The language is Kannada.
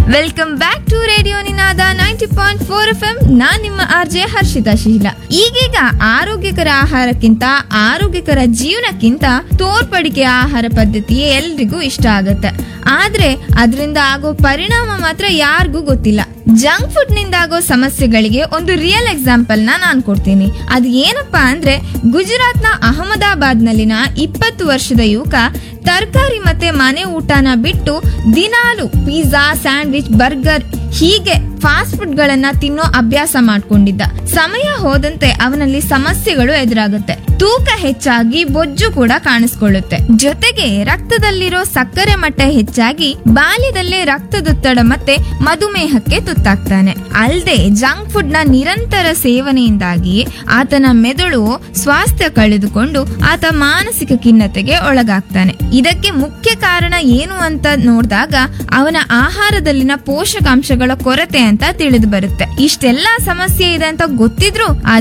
welcome back to radio Ninaada ninety point four F M ನಾನ್ ನಿಮ್ಮ ಆರ್ ಜೆ ಹರ್ಷಿತಾ ಶೀಲ ಈಗೀಗ ಆರೋಗ್ಯಕರ ಆಹಾರಕ್ಕಿಂತ ಆರೋಗ್ಯಕರ ಜೀವನಕ್ಕಿಂತ ತೋರ್ಪಡಿಕೆ ಆಹಾರ ಪದ್ಧತಿ ಎಲ್ರಿಗೂ ಇಷ್ಟ ಆಗತ್ತೆ ಆದ್ರೆ ಅದರಿಂದ ಆಗೋ ಪರಿಣಾಮ ಮಾತ್ರ ಯಾರಿಗೂ ಗೊತ್ತಿಲ್ಲ ಜಂಕ್ ಫುಡ್ ನಿಂದ ಆಗೋ ಸಮಸ್ಯೆಗಳಿಗೆ ಒಂದು ರಿಯಲ್ ಎಕ್ಸಾಂಪಲ್ ನ ನಾನ್ ಕೊಡ್ತೀನಿ ಅದು ಏನಪ್ಪಾ ಅಂದ್ರೆ ಗುಜರಾತ್ ನ ಅಹಮದಾಬಾದ್ ನಲ್ಲಿನ ಇಪ್ಪತ್ತು ವರ್ಷದ ಯುವಕ ತರಕಾರಿ ಮತ್ತೆ ಮನೆ ಊಟನ ಬಿಟ್ಟು ದಿನಾಲು ಪಿಜ್ಜಾ ಸ್ಯಾಂಡ್ವಿಚ್ ಬರ್ಗರ್ ಹೀಗೆ ಫಾಸ್ಟ್ ಫುಡ್ ಗಳನ್ನ ತಿನ್ನೋ ಅಭ್ಯಾಸ ಮಾಡ್ಕೊಂಡಿದ್ದ ಸಮಯ ಹೋದಂತೆ ಅವನಲ್ಲಿ ಸಮಸ್ಯೆಗಳು ಎದುರಾಗುತ್ತೆ ತೂಕ ಹೆಚ್ಚಾಗಿ ಬೊಜ್ಜು ಕೂಡ ಕಾಣಿಸ್ಕೊಳ್ಳುತ್ತೆ ಜೊತೆಗೆ ರಕ್ತದಲ್ಲಿರೋ ಸಕ್ಕರೆ ಮಟ್ಟ ಹೆಚ್ಚಾಗಿ ಬಾಲ್ಯದಲ್ಲೇ ರಕ್ತದೊತ್ತಡ ಮತ್ತೆ ಮಧುಮೇಹಕ್ಕೆ ತುತ್ತಾಗ್ತಾನೆ ಅಲ್ಲದೆ ಜಂಕ್ ಫುಡ್ ನ ನಿರಂತರ ಸೇವನೆಯಿಂದಾಗಿ ಆತನ ಮೆದುಳು ಸ್ವಾಸ್ಥ್ಯ ಕಳೆದುಕೊಂಡು ಆತ ಮಾನಸಿಕ ಖಿನ್ನತೆಗೆ ಒಳಗಾಗ್ತಾನೆ ಇದಕ್ಕೆ ಮುಖ್ಯ ಕಾರಣ ಏನು ಅಂತ ನೋಡಿದಾಗ ಅವನ ಆಹಾರದಲ್ಲಿನ ಪೋಷಕಾಂಶಗಳ ಕೊರತೆ ಅಂತ ತಿಳಿದು ಬರುತ್ತೆ ಇಷ್ಟೆಲ್ಲಾ ಸಮಸ್ಯೆ ಇದೆ ಅಂತ ಗೊತ್ತಿದ್ರು ಆ